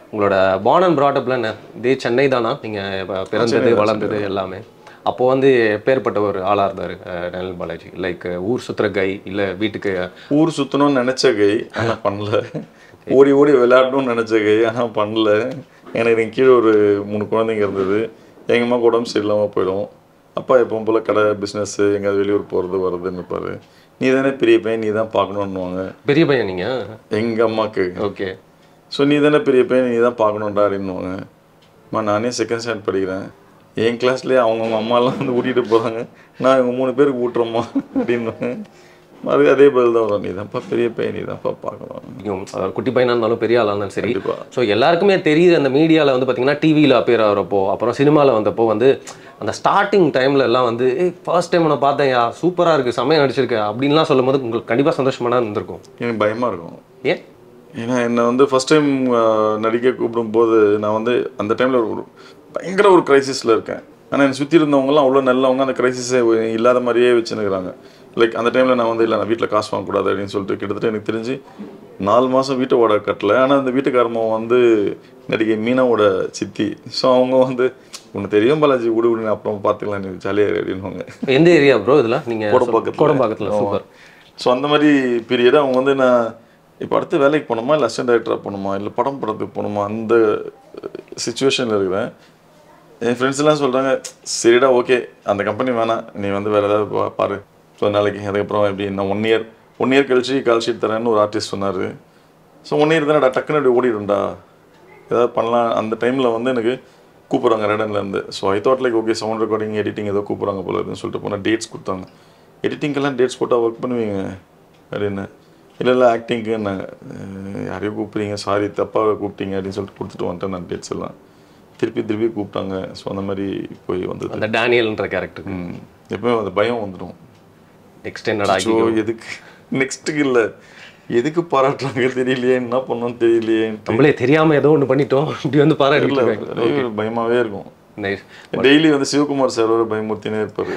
உங்களோட born and ப்ராட்டப்ல என்ன இதே சென்னை தானா நீங்கள் பிறந்தது வளர்ந்தது எல்லாமே அப்போ வந்து எப்பேற்பட்ட ஒரு ஆளாக இருந்தார் டேனியல் பாலாஜி லைக் ஊர் சுத்துற கை இல்லை வீட்டுக்கு ஊர் சுத்தணும்னு நினைச்ச கை ஆனா பண்ணல ஓடி ஓடி விளையாடணும்னு நினைச்ச கை ஆனா பண்ணல எனக்கு என் கீழே ஒரு மூணு குழந்தைங்க இருந்தது எங்க அம்மா உடம்பு சரியில்லாமல் போயிடும் அப்பா எப்பவும் போல கடை பிஸ்னஸ் எங்கேயாவது வெளியூர் போகிறது வருதுன்னு இருப்பாரு நீ தானே பெரிய பையன் நீ தான் பார்க்கணுன்னுவாங்க பெரிய பையன் நீங்கள் எங்க அம்மாக்கு ஓகே ஸோ நீ தானே பெரிய பையன் நீ தான் பார்க்கணுன்டா அப்படின்னுவாங்க அம்மா நானே செகண்ட் ஸ்டாண்ட் படிக்கிறேன் என் கிளாஸ்லேயே அவங்கவுங்க அம்மாலாம் வந்து கூட்டிகிட்டு போகிறாங்க நான் இவங்க மூணு பேருக்கு ஊட்டுறோம்மா அப்படின்னு அது அதே பதில் தான் வரும் நீ தான்ப்பா பெரிய பையன் நீ தான்ப்பா பார்க்கணும் பிடிக்கும் அதாவது குட்டி பையனா இருந்தாலும் பெரிய ஆளா இருந்தாலும் சரி கண்டிப்பா. ஸோ எல்லாருக்குமே தெரியுது அந்த மீடியாவில் வந்து பார்த்தீங்கன்னா டிவியில் அப்பியர் ஆகிறப்போ அப்புறம் சினிமாவில் வந்தப்போ வந்து அந்த ஸ்டார்டிங் டைம்ல எல்லாம் வந்து ஏய் ஃபர்ஸ்ட் டைம் நான் பார்த்தேன் யா சூப்பராக இருக்குது செம்மையாக நடிச்சிருக்க அப்படின்லாம் சொல்லும்போது உங்களுக்கு கண்டிப்பாக சந்தோஷமா தான் இருந்திருக்கும் எனக்கு பயமாக இருக்கும் ஏன் ஏன்னா என்னை வந்து ஃபஸ்ட் டைம் நடிக்க கூப்பிடும்போது நான் வந்து அந்த டைமில் ஒரு பயங்கர ஒரு கிரைசிஸில் இருக்கேன் ஆனால் என்னை சுற்றி இருந்தவங்கலாம் அவ்வளோ நல்லவங்க அந்த கிரைசிஸே இல்லாத மாதிரியே வச்சுன்னுக்குறாங்க லைக் அந்த டைமில் நான் வந்து இல்லை நான் வீட்டில் காசு வாங்கக்கூடாது அப்படின்னு சொல்லிட்டு கிட்டத்தட்ட எனக்கு தெரிஞ்சு நாலு மாதம் வீட்டை வாடகை கட்டல ஆனால் அந்த வீட்டுக்காரம்மா வந்து நடிகை மீனாவோட சித்தி ஸோ அவங்க வந்து உனக்கு தெரியும் பாலாஜி விடு விடு அப்புறம் பார்த்துக்கலாம் நீ ஜாலியாக அப்படின்னுவாங்க எந்த ஏரியா ப்ரோ இதெல்லாம் நீங்கள் கோடம்பாக்கத்துல. கோடம்பாக்கத்தில் சூப்பர் ஸோ அந்த மாதிரி பீரியட் அவங்க வந்து நான் இப்போ அடுத்து வேலைக்கு போகணுமா இல்லை அசிஸ்டன்ட் டைரக்டராக போகணுமா இல்லை படம் படத்துக்கு போகணுமா அந்த சுச்சுவேஷனில் இருக்கிறேன் என் ஃப்ரெண்ட்ஸ் எல்லாம் சொல்கிறாங்க சரிடா ஓகே அந்த கம்பெனி வேணாம் நீ வந்து வேறு ஏதாவது பா- பாரு ஸோ நாளைக்கு அதுக்கப்புறம் எப்படி நான் ஒன் இயர் ஒன் இயர் கழிச்சு கால் ஷீட் தரேன்னு ஒரு ஆர்டிஸ்ட் சொன்னார் ஸோ ஒன் இயர் தானடா டக்குன்னு அப்படி ஓடிடும்டா ஏதாவது பண்ணலாம் அந்த டைமில் வந்து எனக்கு கூப்பிட்றாங்க ரெடன்லேருந்து so I thought like okay sound recording editing ஏதோ கூப்பிட்றாங்க போல இருக்குன்னு சொல்லிட்டு போனால் டேட்ஸ் கொடுத்தாங்க எடிட்டிங்கெல்லாம் டேட்ஸ் போட்டால் ஒர்க் பண்ணுவீங்க அப்படின்னு இல்லை இல்லை ஆக்டிங்க்கு நாங்கள் யாரையும் கூப்பிட்றீங்க சாரி தப்பாக கூப்பிட்டீங்க அப்படின்னு சொல்லிட்டு கொடுத்துட்டு வந்துட்டேன் நான் டேட்ஸ் எல்லாம் திருப்பி திருப்பி கூப்பிட்டாங்க ஸோ அந்த மாதிரி போய் வந்தது அந்த டேனியல்ன்ற கேரக்டருக்கு ம். எப்பவும் அந்த பயம் வந்துடும் நெக்ஸ்ட் என்னடா ஸோ எதுக்கு நெக்ஸ்ட்டுக்கு இல்லை எதுக்கு பாராட்டுறாங்க தெரியலையே என்ன பண்ணணும்னு தெரியலையே நம்மளே தெரியாம ஏதோ ஒண்ணு பண்ணிட்டோம் இப்படி வந்து இல்லை பாராட்டு பயமாவே இருக்கும் நைஸ் டெய்லி வந்து சிவகுமார் சார் ஒரு பயமூர்த்தினே இருப்பாரு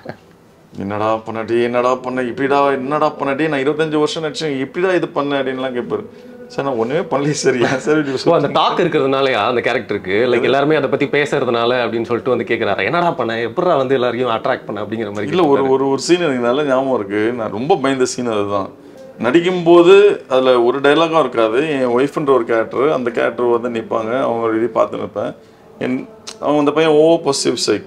என்னடா பண்ணாட்டி என்னடா பண்ண இப்படிடா என்னடா பண்ணாட்டி நான் இருபத்தஞ்சு வருஷம் நடிச்சேன் இப்படிடா இது பண்ண அப்படின்லாம் கேட்பாரு சார் நான் ஒண்ணுமே பண்ணலையே சார் ஏன் சார் இப்படி ஸோ அந்த டாக் இருக்கிறதுனாலயா அந்த கேரக்டருக்கு லைக் எல்லாருமே அதை பத்தி பேசுறதுனால அப்படின்னு சொல்லிட்டு வந்து கேட்குறாரு என்னடா பண்ண எப்படா வந்து எல்லாரையும் அட்ராக்ட் பண்ண அப்படிங்கிற மாதிரி இல்ல ஒரு ஒரு ஒரு சீன் எனக்கு நல்ல ஞாபகம் இருக்கு நான் ரொம்ப பயந்த சீன் அதுதான் நடிக்கும்போது அதுல ஒரு டைலாகும் இருக்காது என் ஒய்ஃப்ன்ற ஒரு கேரக்டர் அந்த கேரக்டர் வந்து நிற்பாங்க அவங்க ரெடி பார்த்து நிற்பேன் என் அவங்க அந்த பையன் ஓ பொசிவ் சைக்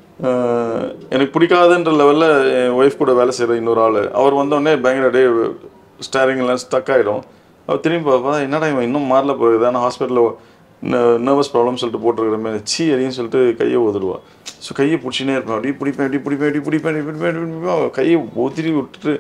எனக்கு பிடிக்காதுன்ற லெவலில் என் ஒய்ஃப் கூட வேலை செய்கிற இன்னொரு ஆள் அவர் வந்தோடனே பயங்கர டே ஸ்டேரிங் எல்லாம் ஸ்டக் ஆகிடும் அவர் திரும்பி பார்ப்பா என்னடா இவன் இன்னும் மாறல போகுது ஆனால் ஹாஸ்பிட்டலில் நர்வஸ் ப்ராப்ளம் சொல்லிட்டு போட்டிருக்கிற மாதிரி சீ அப்படின்னு சொல்லிட்டு கையை ஒதுடுவா ஸோ கையை பிடிச்சினே இருப்பேன் அப்படியே பிடிப்பேன் அப்படி பிடிப்பேன் அப்படி பிடிப்பேன் அப்படி பிடிப்பேன் அப்படி பிடிப்பேன் அவ கையை ஒதிரி விட்டுட்டு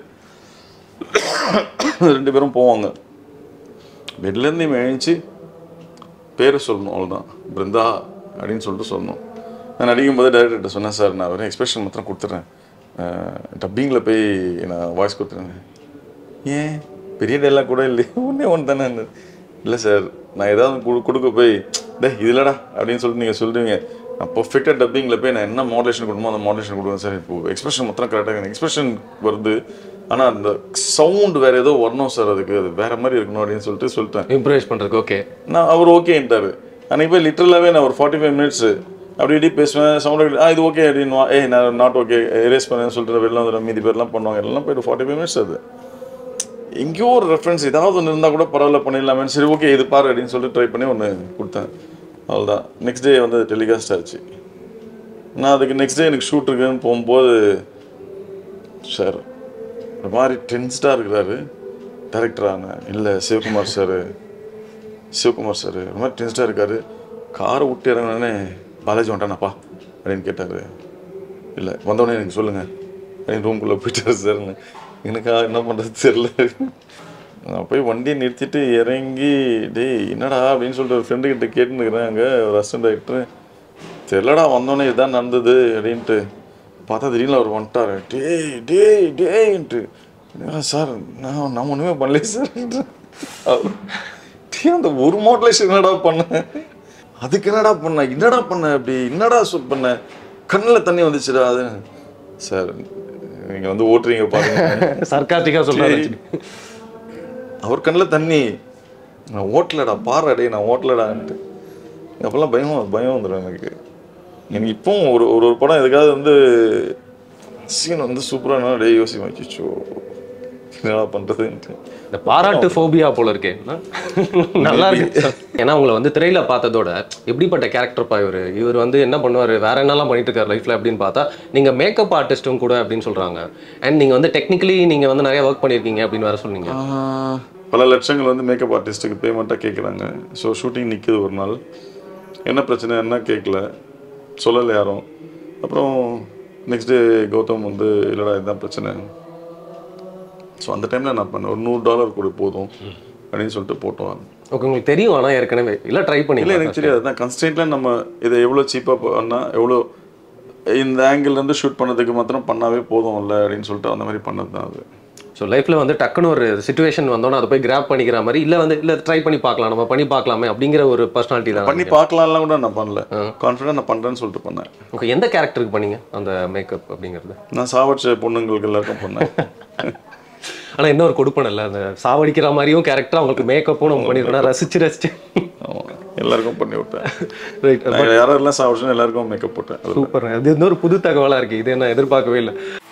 ரெண்டு பேரும் போவாங்க பெட்லேருந்து இவன் எழுந்துச்சு பேரை சொல்லணும் அவ்வளோதான் பிருந்தா அப்படின்னு சொல்லிட்டு சொல்லணும் நான் நடிக்கும்போது டேரக்டர்கிட்ட சொன்னேன் சார் நான் வெறும் எக்ஸ்பிரஷன் மாத்திரம் கொடுத்துட்றேன் டப்பிங்கில் போய் நான் வாய்ஸ் கொடுத்துறேன் ஏன் பெரிய டைலாக் கூட இல்லையே ஒன்றே ஒன்று தானே இல்லை சார் நான் ஏதாவது கொடு கொடுக்க போய் டே இது இல்லடா அப்படின்னு சொல்லிட்டு நீங்கள் சொல்லுவீங்க நான் பர்ஃபெக்டாக டப்பிங்கில் போய் நான் என்ன மாடலேஷன் கொடுக்கணுமோ அந்த மாடலேஷன் கொடுக்குறேன் சார் இப்போ எக்ஸ்பிரஷன் மாத்திரம் கரெக்டாக எக்ஸ்பிரஷன் வருது ஆனால் அந்த சவுண்ட் வேறு ஏதோ வரணும் சார் அதுக்கு அது வேறு மாதிரி இருக்கணும் அப்படின்னு சொல்லிட்டு சொல்லிட்டேன் இம்ப்ரூவைஸ் பண்றதுக்கு ஓகே நான் அவர் ஓகேன்ட்டாரு அன்னைக்கு போய் லிட்டரலாகவே நான் ஒரு ஃபார்ட்டி ஃபைவ் மினிட்ஸ் அப்படி இப்படி பேசுவேன் சவுண்ட் ஆ இது ஓகே அப்படின்னு ஏய் நான் நாட் ஓகே erase பண்ணேன்னு சொல்லிட்டு வெளில வந்துடும் மீதி பேர்லாம் பண்ணுவாங்க எல்லாம் போயிட்டு ஃபார்ட்டி ஃபைவ் மினிட்ஸ் அது எங்கேயோ ஒரு ரெஃபரன்ஸ் ஏதாவது ஒன்று இருந்தால் கூட பரவாயில்ல பண்ணிடலாமே சரி ஓகே இது பாரு அப்படின்னு சொல்லிட்டு ட்ரை பண்ணி ஒன்று கொடுத்தேன் அவ்வளோதான் நெக்ஸ்ட் டே வந்து டெலிகாஸ்ட் ஆச்சு நான் அதுக்கு நெக்ஸ்ட் டே எனக்கு ஷூட் இருக்குன்னு போகும்போது சார் ஒரு மாதிரி டென்ஸ்டாக இருக்கிறாரு டேரக்டரான இல்லை சிவகுமார் சார் சிவகுமார் சார் ஒரு மாதிரி டென்ஸ்டாக இருக்காரு காரை விட்டு இறங்கினோடனே பாலாஜி வந்துட்டானாப்பா அப்படின்னு கேட்டார் இல்லை வந்தோடனே எனக்கு சொல்லுங்கள் அப்படின்னு ரூம்குள்ளே போயிட்டாரு சார் எனக்கா என்ன பண்ணுறது தெரில நான் போய் வண்டியை நிறுத்திட்டு இறங்கி டேய் என்னடா அப்படின்னு சொல்லிட்டு ஒரு ஃப்ரெண்டு கிட்ட கேட்டுருக்கிறேன் அங்கே ஒரு அசிஸ்டன்ட் டைரக்டர் தெரிலடா வந்தோடனே இதான் நடந்தது அப்படின்ட்டு பார்த்தா திடீர்னு அவர் வந்துட்டாரு டேய் டேய் டேய்ன்ட்டு "என்னடா சார் நான் நான் ஒன்றுமே பண்ணலையே சார் அவர், "டேய், அந்த ஒரு மாடலேஷன் என்னடா பண்ணேன் அதுக்கு என்னடா பண்ண என்னடா பண்ண அப்படி என்னடா சொல் பண்ண கண்ணில் தண்ணி வந்துச்சுடா அது சார் நீங்கள் வந்து ஓட்டுறீங்க பாருங்க சர்க்காஸ்டிக்கா சொல்றாரு அவர் கண்ணில் தண்ணி நான் ஓட்டலடா பாரு டேய் நான் ஓட்டலடான்ட்டு அப்போல்லாம் பயம் பயம் வந்துடும் எனக்கு எனக்கு இப்போவும் ஒரு ஒரு ஒரு படம் எதுக்காவது வந்து சீன் வந்து சூப்பராக டே யோசிப்பேன் வச்சுச்சோ என்னடா பண்ணுறதுன்ட்டு இந்த பாராட்டு ஃபோபியா போல இருக்கே என்ன? நல்லா இருக்கு ஏன்னா உங்களை வந்து திரையில பார்த்ததோட எப்படிப்பட்ட கேரக்டர் பா இவர் இவர் வந்து என்ன பண்ணுவாரு வேற என்னலாம் பண்ணிட்டு இருக்காரு லைஃப்ல அப்படின்னு பார்த்தா நீங்க மேக்கப் ஆர்டிஸ்ட்டும் கூட அப்படின்னு சொல்றாங்க அண்ட் நீங்க வந்து டெக்னிக்கலி நீங்க வந்து நிறைய ஒர்க் பண்ணிருக்கீங்க அப்படின்னு வேற சொன்னீங்க ஆஹ், பல லட்சங்கள் வந்து மேக்கப் ஆர்டிஸ்ட்டுக்கு பேமெண்ட்டாக கேட்குறாங்க ஸோ ஷூட்டிங் நிற்குது ஒரு நாள் என்ன பிரச்சனை என்ன கேட்கல சொல்லலை யாரும் அப்புறம் நெக்ஸ்ட் டே கௌதம் வந்து இல்லைடா இதுதான் பிரச்சனை ஸோ அந்த டைமில் நான் பண்ணேன் ஒரு நூறு டாலர் கொடு போதும் அப்படின்னு சொல்லிட்டு போட்டோம் ஓகே உங்களுக்கு தெரியும் ஆனா ஏற்கனவே இல்ல ட்ரை இல்லை பண்ணி எனக்கு தெரியாது அதான் கன்ஸ்டன்ட்ல நம்ம இதை எவ்வளோ சீப்பாக பண்ணால் எவ்வளோ இந்த angle ல இருந்து ஷூட் பண்ணதுக்கு மாத்திரம் பண்ணாவே போதும் இல்லை அப்படின்னு சொல்லிட்டு அந்த மாதிரி பண்ணது தான் அது ஸோ லைஃப்ல வந்து டக்குன்னு ஒரு சுச்சுவேஷன் வந்தோன்னா அதை போய் கிராப் பண்ணிக்கிற மாதிரி இல்ல வந்து இல்ல ட்ரை பண்ணி பார்க்கலாம் நம்ம பண்ணி பார்க்கலாமே அப்படிங்கிற ஒரு பர்சனாலிட்டி தான் பண்ணி பார்க்கலாம்லாம் கூட நான் பண்ணல கான்ஃபிடென்ட் நான் பண்ணுறேன்னு சொல்லிட்டு பண்ணேன் ஓகே எந்த கேரக்டருக்கு பண்ணீங்க அந்த மேக்கப் அப்படிங்கிறது நான் சாவடிச்ச பொண்ணுங்களுக்கு எல்லாருக்கும் பண்ணேன் ஆனா இன்னொரு கொடுப்பன இல்ல அந்த சாவடிக்கிற மாதிரியும் கேரக்டர் அவங்களுக்கு மேக்கப்பும் நம்ம பண்ணிருக்கோம் ரசிச்சு ரசிச்சு ஆமா. எல்லாருக்கும் பண்ணி விட்டேன் ரைட் நான் யாரெல்லாம் சாவடிச்சோன்னு எல்லாருக்கும் மேக்கப் போட்டேன் அதுல. சூப்பர் அது இன்னொரு புது தகவலா இருக்கு இது என்ன எதிர்பார்க்கவே இல்லை